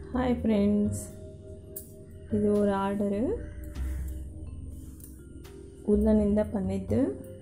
hi friends இது ஒரு order ಉಲ್ಲನಿಂದ ಪನ್ನಿದ್ದು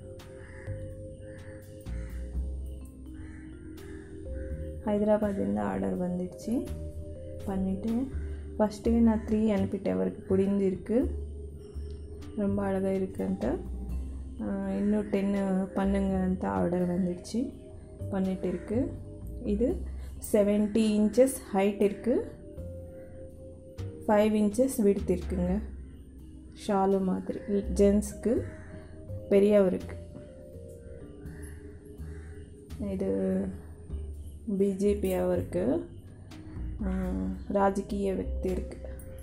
ஹைதராபாத்லேருந்து order வந்துடுச்சு பண்ணிவிட்டு ஃபஸ்ட்டுவே நான் த்ரீ அனுப்பிட்டேன் அவருக்கு புடிந்திருக்கு ரொம்ப அழகாக இருக்குன்ட்டு இன்னும் டென்னு பண்ணுங்க ಅಂತ ஆர்டர் வந்துடுச்சு பண்ணிட்டு இருக்கு இது செவன்ட்டி இன்ச்சஸ் ஹைட் இருக்குது ஃபைவ் இன்ச்சஸ் விடுத்து இருக்குங்க ஷாலு மாதிரி ஜென்ஸ்க்கு பெரியவருக்கு இது பிஜேபி அவருக்கு ராஜಕೀಯ ವ್ಯಕ್ತಿ இருக்கு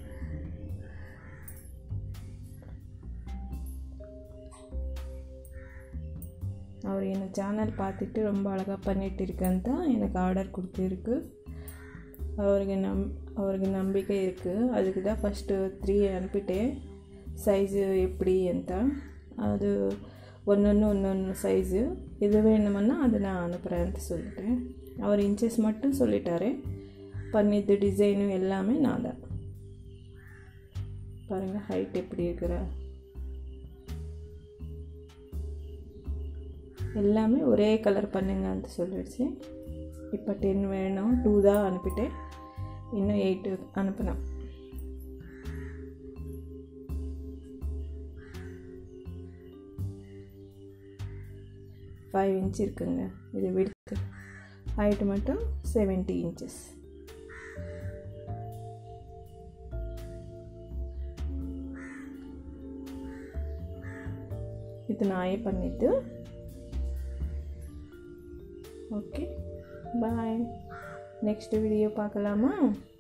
அவர் என்ன சேனல் பார்த்துட்டு ரொம்ப அழகாக பண்ணிட்டு இருக்கேன் தான் எனக்கு ஆர்டர் கொடுத்துருக்கு அவருக்கு நம் அவருக்கு ನಂಬಿಕೆ இருக்குது அதுக்கு தான் ஃபஸ்ட்டு த்ரீ அனுப்பிட்டேன் சைஸு எப்படி ಅಂತ அது ஒன்னொன்று ஒன்னொன்று சைஸு இது வேணுமன்னா அது நான் அனுப்புகிறேன் ಅಂತ சொல்லிட்டேன் அவர் இன்ச்சஸ் மட்டும் சொல்லிட்டாரு பண்ணிது டிசைனு எல்லாமே நான் தான் பாருங்கள் ஹைட் எப்படி இருக்கிற எல்லாமே ஒரே கலர் பண்ணுங்க ಅಂತ சொல்லிடுச்சு இப்போ டென் வேணும் டூ தான் அனுப்பிட்டேன் இன்னும் எயிட்டு அனுப்பினேன் ஃபைவ் இன்ச் இருக்குங்க இது விடுத்து ஹைட்டு மட்டும் செவன்ட்டி இன்ச்சஸ் இது நாயே பண்ணிட்டு ஓகே பாய் நெக்ஸ்ட் வீடியோ பார்க்கலாமா